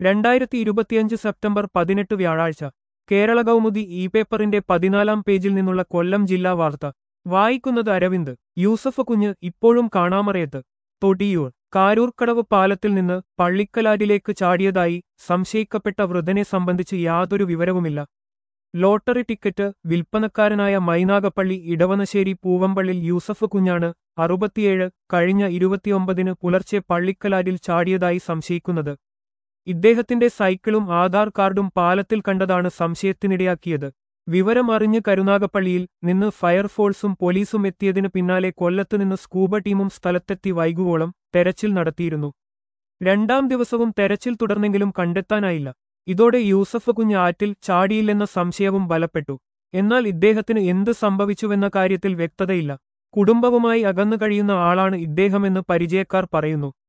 രണ്ടായിരത്തി ഇരുപത്തിയഞ്ച് സെപ്റ്റംബർ പതിനെട്ട് വ്യാഴാഴ്ച കേരള കൗമുദി ഇ പേപ്പറിന്റെ പതിനാലാം പേജിൽ നിന്നുള്ള കൊല്ലം ജില്ലാ വാർത്ത വായിക്കുന്നത് അരവിന്ദ് യൂസഫ് കുഞ്ഞ് ഇപ്പോഴും കാണാമറയത്ത് തൊടിയൂർ കാരൂർക്കടവ് പാലത്തിൽ നിന്ന് പള്ളിക്കലാറ്റിലേക്ക് ചാടിയതായി സംശയിക്കപ്പെട്ട വൃദ്ധനെ സംബന്ധിച്ച് യാതൊരു വിവരവുമില്ല ലോട്ടറി ടിക്കറ്റ് വിൽപ്പനക്കാരനായ മൈനാഗപ്പള്ളി ഇടവനശ്ശേരി പൂവമ്പള്ളിൽ യൂസഫ് കുഞ്ഞാണ് അറുപത്തിയേഴ് കഴിഞ്ഞ ഇരുപത്തിയൊമ്പതിന് പുലർച്ചെ പള്ളിക്കലാറ്റിൽ ചാടിയതായി സംശയിക്കുന്നത് ഇദ്ദേഹത്തിന്റെ സൈക്കിളും ആധാർ കാർഡും പാലത്തിൽ കണ്ടതാണ് സംശയത്തിനിടയാക്കിയത് വിവരം അറിഞ്ഞ് കരുനാഗപ്പള്ളിയിൽ നിന്ന് ഫയർഫോഴ്സും പോലീസും എത്തിയതിനു പിന്നാലെ കൊല്ലത്തുനിന്ന് സ്കൂബ ടീമും സ്ഥലത്തെത്തി വൈകുവോളം തെരച്ചിൽ നടത്തിയിരുന്നു രണ്ടാം ദിവസവും തെരച്ചിൽ തുടർന്നെങ്കിലും കണ്ടെത്താനായില്ല ഇതോടെ യൂസഫ് കുഞ്ഞ് ആറ്റിൽ ചാടിയില്ലെന്ന സംശയവും ബലപ്പെട്ടു എന്നാൽ ഇദ്ദേഹത്തിന് എന്ത് സംഭവിച്ചുവെന്ന കാര്യത്തിൽ വ്യക്തതയില്ല കുടുംബവുമായി അകന്നു കഴിയുന്ന ആളാണ് ഇദ്ദേഹമെന്ന് പരിചയക്കാർ പറയുന്നു